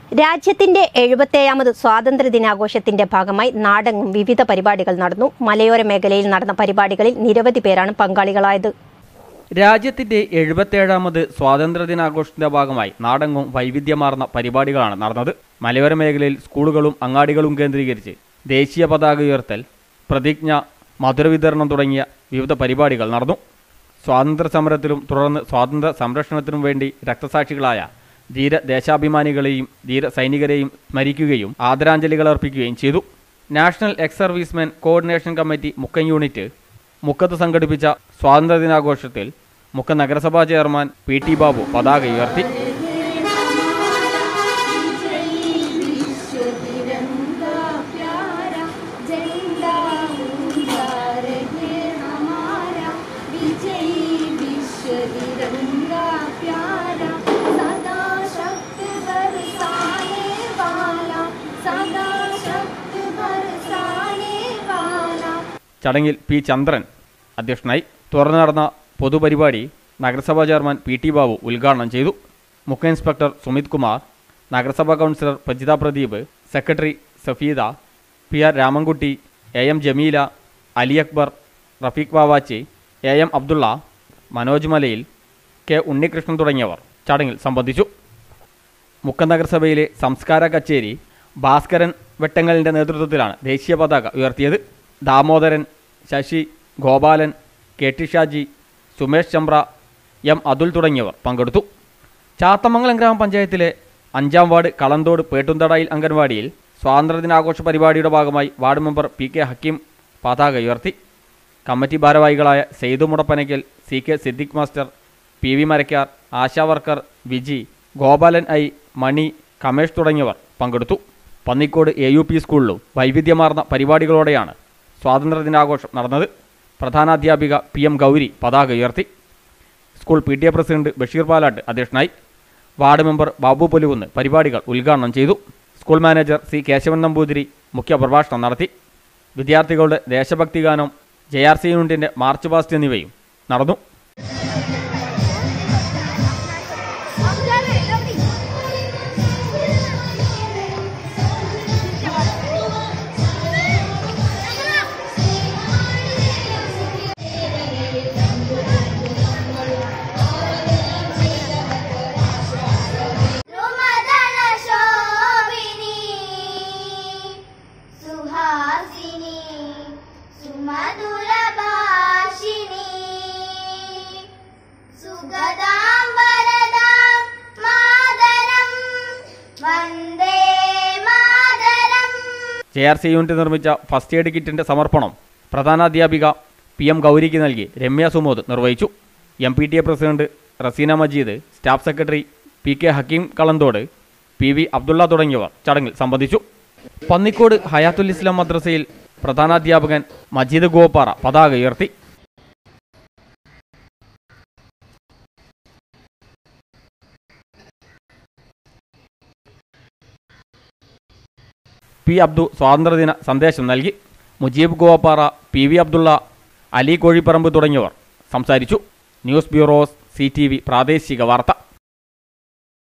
രാജ്യത്തിന്റെ എഴുപത്തേഴാമത് സ്വാതന്ത്ര്യ ദിനാഘോഷത്തിന്റെ ഭാഗമായി നാടെങ്ങും വിവിധ പരിപാടികൾ നടന്നു മലയോര മേഖലയിൽ നടന്ന പരിപാടികളിൽ നിരവധി പേരാണ് പങ്കാളികളായത് രാജ്യത്തിന്റെ എഴുപത്തേഴാമത് സ്വാതന്ത്ര്യദിനാഘോഷത്തിന്റെ ഭാഗമായി നാടെങ്ങും വൈവിധ്യമാർന്ന പരിപാടികളാണ് നടന്നത് മലയോര മേഖലയിൽ സ്കൂളുകളും അങ്ങാടികളും കേന്ദ്രീകരിച്ച് ദേശീയ പതാക ഉയർത്തൽ പ്രതിജ്ഞ മധുരവിതരണം തുടങ്ങിയ വിവിധ പരിപാടികൾ നടന്നു സ്വാതന്ത്ര്യ സമരത്തിലും തുടർന്ന് സ്വാതന്ത്ര്യ സംരക്ഷണത്തിനും വേണ്ടി രക്തസാക്ഷികളായ ധീര ദേശാഭിമാനികളെയും ധീര സൈനികരെയും സ്മരിക്കുകയും ആദരാഞ്ജലികൾ അർപ്പിക്കുകയും ചെയ്തു national ex servicemen coordination committee മുക്കൻ യൂണിറ്റ് മുക്കത്ത് സംഘടിപ്പിച്ച സ്വാതന്ത്ര്യദിനാഘോഷത്തിൽ മുക്ക നഗരസഭാ ചെയർമാൻ പി ടി ബാബു പതാക ഉയർത്തി ചടങ്ങിൽ പി ചന്ദ്രൻ അധ്യക്ഷനായി തുറന്നു നടന്ന പൊതുപരിപാടി നഗരസഭാ ചെയർമാൻ പി ടി ബാബു ഉദ്ഘാടനം ചെയ്തു മുഖ്യ ഇൻസ്പെക്ടർ സുമിത് കുമാർ നഗരസഭാ councillor Prajitha Pradeep secretary Safeeda P R Ramankutty A M Jameela Ali Akbar Rafeeq Bavachi A M Abdulla Manoj Malayil K Unnikrishnan തുടങ്ങിയവർ ചടങ്ങിൽ സംബന്ധിച്ചു മുക്ക നഗരസഭയിലെ സംസ്കാര കച്ചേരി ഭാസ്കരൻ വെട്ടങ്ങലിൻ്റെ നേതൃത്വത്തിലാണ് ദേശീയ പതാക ഉയർത്തിയത് Damodaran Sasi Gopalan K T Shaji Sumesh Chembra M Athul തുടങ്ങിയവർ പങ്കെടുത്തു ചാത്തമംഗലം ഗ്രാമപഞ്ചായത്തിലെ അഞ്ചാം വാർഡ് കളന്തോട് പേട്ടുന്തടയിൽ അംഗൻവാടിയിൽ സ്വാതന്ത്ര്യദിനാഘോഷ പരിപാടിയുടെ ഭാഗമായി ward member P K Hakeem പതാക ഉയർത്തി കമ്മിറ്റി ഭാരവാഹികളായ Saithu Mudappanakkal C K Siddique master P V Marakkar ASHA worker Viji Gopalan I Mani Kamesh തുടങ്ങിയവർ പങ്കെടുത്തു പന്നിക്കോട് എ യു പി സ്കൂളിലും വൈവിധ്യമാർന്ന പരിപാടികളോടെയാണ് സ്വാതന്ത്ര്യദിനാഘോഷം നടന്നത് പ്രധാനാധ്യാപിക പി എം ഗൗരി പതാക ഉയർത്തി school P T A president Basheer Palattu അധ്യക്ഷനായി വാർഡ് മെമ്പർ ബാബു പൊലുകുന്ന് പരിപാടികൾ ഉദ്ഘാടനം ചെയ്തു school manager C Kesavan Namboothiri മുഖ്യ പ്രഭാഷണം നടത്തി വിദ്യാർത്ഥികളുടെ ദേശഭക്തി ഗാനം ജെ ആർ സി യൂണിറ്റിന്റെ മാർച്ച് പാസ്റ്റ് എന്നിവയും നടന്നു സുഹാസിനി സുമധുരഭാഷിണി സുഗതാം വരദാം മാതരം വന്ദേ മാതരം ജെ ആർ സി യൂണിറ്റ് നിർമ്മിച്ച ഫസ്റ്റ് എയ്ഡ് കിറ്റിന്റെ സമർപ്പണം പ്രധാനാധ്യാപിക പി എം ഗൗരിക്ക് നൽകി രമ്യ സുമോദ് നിർവഹിച്ചു M P T A president Raseena Majeed staff secretary P K Hakeem Kalanthode P V Abdulla തുടങ്ങിയവർ ചടങ്ങിൽ സംബന്ധിച്ചു പന്നിക്കോട് ഹയാത്തുൽ ഇസ്ലാം മദ്രസയിൽ പ്രധാനാധ്യാപകൻ മജീദ് ഗോപ്പാറ പതാക ഉയർത്തി പി അബ്ദു സ്വാതന്ത്ര്യദിന സന്ദേശം നൽകി മുജീബ് ഗോപാറ പി വി അബ്ദുള്ള അലി കോഴിപ്പറമ്പ് തുടങ്ങിയവർ സംസാരിച്ചു news bureaus C T V പ്രാദേശിക വാർത്ത